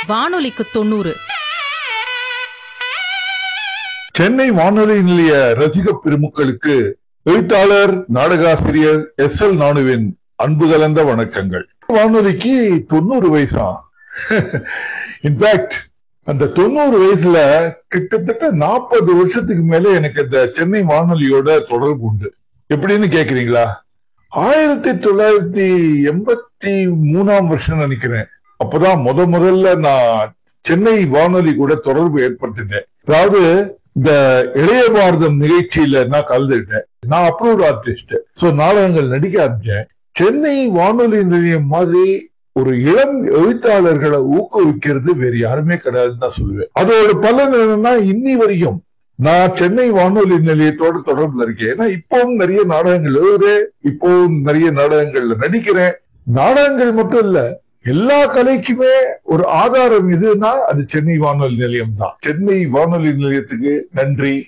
வானொலிக்கு தொண்ணூறு சென்னை வானொலி நிலைய ரசிக பெருமக்களுக்கு எழுத்தாளர் நாடகாசிரியர் எஸ் எல் நானுவின் அன்பு கலந்த வணக்கங்கள் வானொலிக்கு தொண்ணூறு வயசா இன்ஃபேக்ட் அந்த தொண்ணூறு வயசுல கிட்டத்தட்ட நாற்பது வருஷத்துக்கு மேல எனக்கு இந்த சென்னை வானொலியோட தொடர்பு உண்டு எப்படின்னு கேக்குறீங்களா ஆயிரத்தி தொள்ளாயிரத்தி எண்பத்தி மூணாம் வருஷம் நினைக்கிறேன் அப்பதான் முத முதல்ல நான் சென்னை வானொலி கூட தொடர்பு ஏற்பட்டது அதாவது இந்த இளைய பாரதம் நிகழ்ச்சியில நான் கலந்துட்டேன் நான் அப்ரூவ் ஆர்டிஸ்ட் சோ நாடகங்கள் நடிக்க ஆரம்பிச்சேன் சென்னை வானொலி நிலையம் மாதிரி ஒரு இளம் எழுத்தாளர்களை ஊக்குவிக்கிறது வேற யாருமே கிடையாதுன்னு தான் சொல்லுவேன் அதோட பலன் என்னன்னா இன்னி வரைக்கும் நான் சென்னை வானொலி நிலையத்தோட தொடர்புல இருக்கேன் ஏன்னா இப்பவும் நிறைய நாடகங்கள் எழுதுறேன் இப்பவும் நிறைய நாடகங்கள்ல நடிக்கிறேன் நாடகங்கள் மட்டும் இல்ல எல்லா கலைக்குமே ஒரு ஆதாரம் எதுனா அது சென்னை வானொலி நிலையம் தான் சென்னை வானொலி நிலையத்துக்கு நன்றி